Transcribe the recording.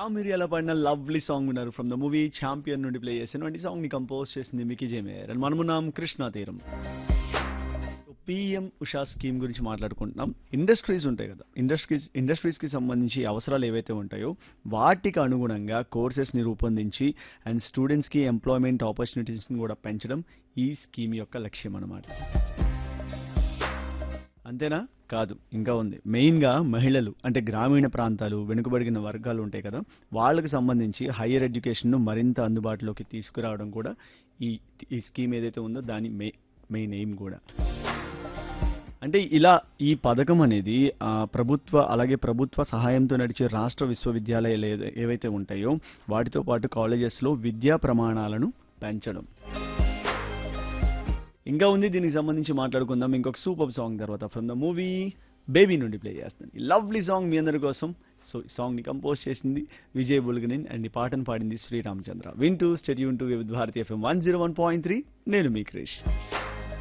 మిరియాల పాడిన lovely song ఉన్నారు ఫ్రమ్ ద మూవీ ఛాంపియన్ నుండి ప్లే చేసినటువంటి సాంగ్ ని కంపోజ్ చేసింది మికీ జేమేర్ అండ్ మనమున్నాం కృష్ణా తీరం పిఎం ఉషా స్కీమ్ గురించి మాట్లాడుకుంటున్నాం ఇండస్ట్రీస్ ఉంటాయి కదా ఇండస్ట్రీస్ ఇండస్ట్రీస్ కి సంబంధించి అవసరాలు ఏవైతే ఉంటాయో వాటికి అనుగుణంగా కోర్సెస్ ని రూపొందించి అండ్ స్టూడెంట్స్ కి ఎంప్లాయ్మెంట్ ఆపర్చునిటీస్ ని కూడా పెంచడం ఈ స్కీమ్ యొక్క లక్ష్యం అన్నమాట అంతేనా కాదు ఇంకా ఉంది మెయిన్గా మహిళలు అంటే గ్రామీణ ప్రాంతాలు వెనుకబడిన వర్గాలు ఉంటాయి కదా వాళ్ళకి సంబంధించి హయ్యర్ ఎడ్యుకేషన్ను మరింత అందుబాటులోకి తీసుకురావడం కూడా ఈ ఈ స్కీమ్ ఏదైతే ఉందో దాని మే మెయిన్ ఎయిమ్ కూడా అంటే ఇలా ఈ పథకం అనేది ఆ, ప్రభుత్వ అలాగే ప్రభుత్వ సహాయంతో నడిచే రాష్ట్ర విశ్వవిద్యాలయాలు ఏదై- ఏవైతే ఉంటాయో వాటితో పాటు కాలేజెస్లో విద్యా ప్రమాణాలను పెంచడం ఇంకా ఉంది దీనికి సంబంధించి మాట్లాడుకుందాం ఇంకొక సూపర్ సాంగ్ తర్వాత ఫ్రమ్ ద మూవీ బేబీ నుండి ప్లే చేస్తాను ఈ లవ్లీ సాంగ్ మీ అందరి కోసం సో ఈ సాంగ్ ని కంపోజ్ చేసింది విజయ్ బుల్గనిన్ అండ్ ఈ పాటను పాడింది శ్రీరామచంద్ర వింటూ stay tuned to with Bharati FM one zero one point three నేను మీ క్రిష్